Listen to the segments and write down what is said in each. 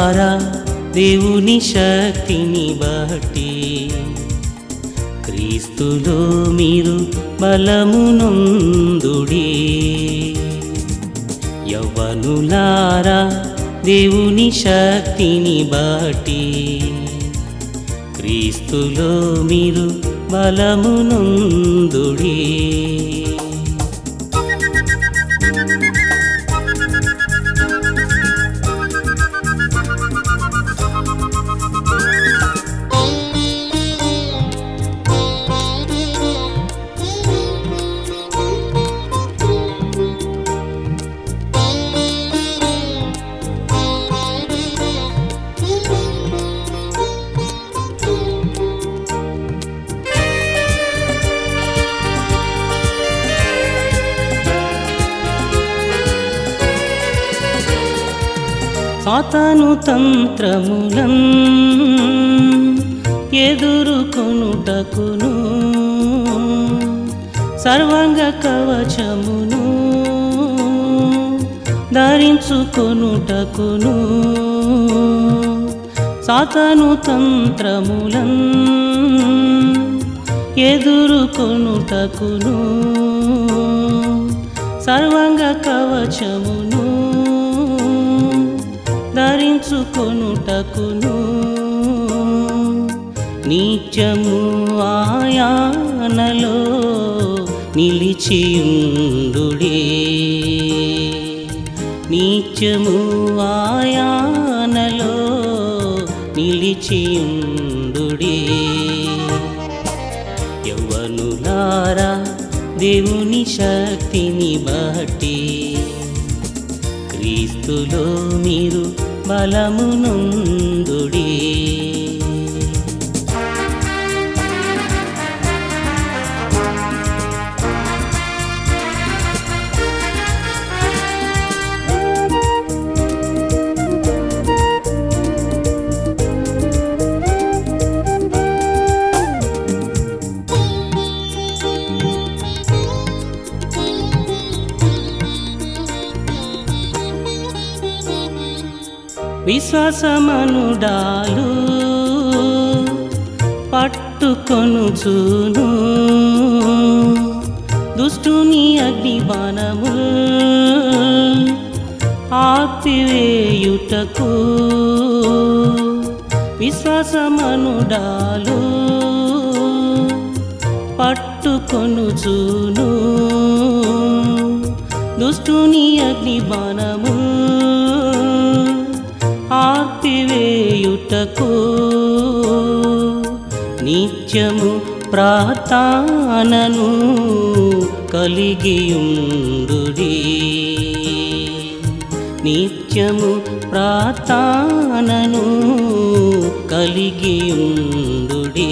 జనులారా దేవుని శక్తిని బట్టి క్రీస్తులో మీరు బలమునొందుడి యవ్వనులారా దేవుని శక్తిని బట్టి క్రీస్తులో మీరు బలమునొందుడి సాతాను తంత్రములం ఎదుర్కొనుటకును సర్వాంగ కవచమును ధరించుకొనుటకును సాతాను తంత్రములం ఎదుర్కొనుటకును సర్వాంగ కవచమును ధరించుకొనుటకును నిత్యము ఆయానలో నిలిచియుండుడే నిత్యము ఆయానలో నిలిచియుండుడే యవ్వనులారా దేవుని శక్తిని బట్టి క్రీస్తులో మీరు బలమునుందుడి విశ్వాసమనుడాలు పట్టుకొనుచును దుష్టుని అగ్నిబాణము ఆపివేయుటకు విశ్వాసమనుడాలు పట్టుకొనుచును దుష్టుని అగ్నిబాణము ఆర్పివేయుటకు నిత్యము ప్రార్థనను కలిగియుండుడి నిత్యము ప్రార్థనను కలిగియుండుడి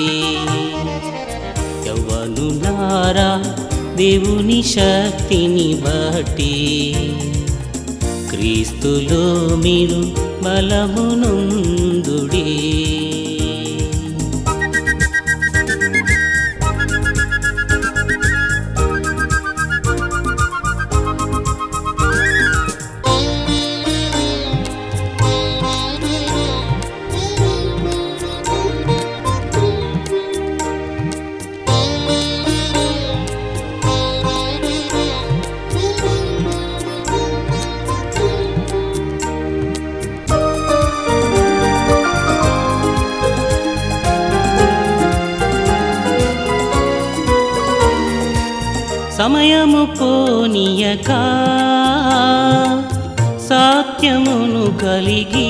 యవ్వనులారా దేవుని శక్తిని బట్టి క్రీస్తులో మీరు బలమునుందుడి సమయము పోనీయక సత్యమును కలిగి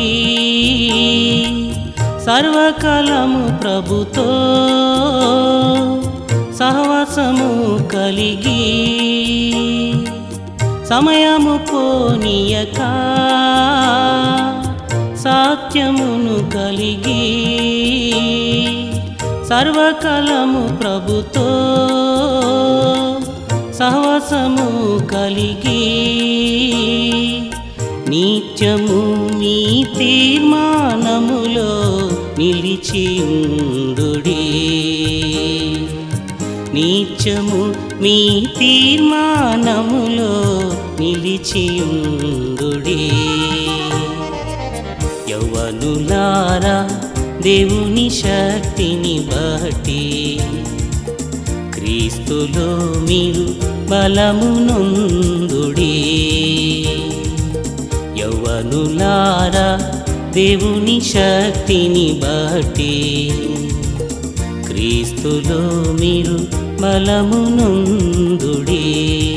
సర్వకాలము ప్రభుతో సహవాసము కలిగి సమయము పోనీయక సత్యమును కలిగి సర్వకాలము ప్రభుతో సహవాసము కలిగి నిత్యము మీ తీర్మానములో నిలిచియుండుడి నిత్యము మీ తీర్మానములో నిలిచియుండుడి యౌవనులారా దేవుని శక్తిని బట్టి క్రీస్తులో మీరు బలము నొందుడి యౌవనులారా దేవుని శక్తిని బట్టి క్రీస్తులో మీరు బలము నొందుడి